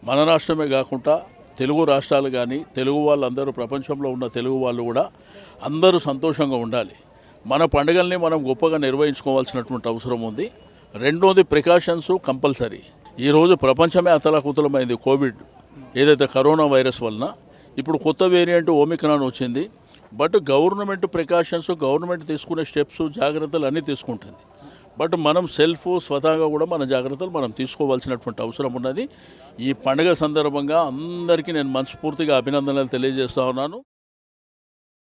మన రాష్ట్రమే కాకుండా తెలుగు రాష్ట్రాలు కానీ తెలుగు వాళ్ళందరూ ప్రపంచంలో ఉన్న తెలుగు వాళ్ళు కూడా అందరూ సంతోషంగా ఉండాలి మన పండుగల్ని మనం గొప్పగా నిర్వహించుకోవాల్సినటువంటి అవసరం ఉంది రెండోది ప్రికాషన్స్ కంపల్సరీ ఈరోజు ప్రపంచమే అతలాకుతలమైంది కోవిడ్ ఏదైతే కరోనా వైరస్ వలన ఇప్పుడు కొత్త వేరియంట్ ఓమిక్రాన్ వచ్చింది బట్ గవర్నమెంట్ ప్రికాషన్స్ గవర్నమెంట్ తీసుకునే స్టెప్స్ జాగ్రత్తలు అన్నీ తీసుకుంటుంది బట్ మనం సెల్ఫ్ స్వతహాగా కూడా మన జాగ్రత్తలు మనం తీసుకోవాల్సినటువంటి అవసరం ఉన్నది ఈ పండుగ సందర్భంగా అందరికీ నేను మనస్ఫూర్తిగా అభినందనలు తెలియజేస్తా ఉన్నాను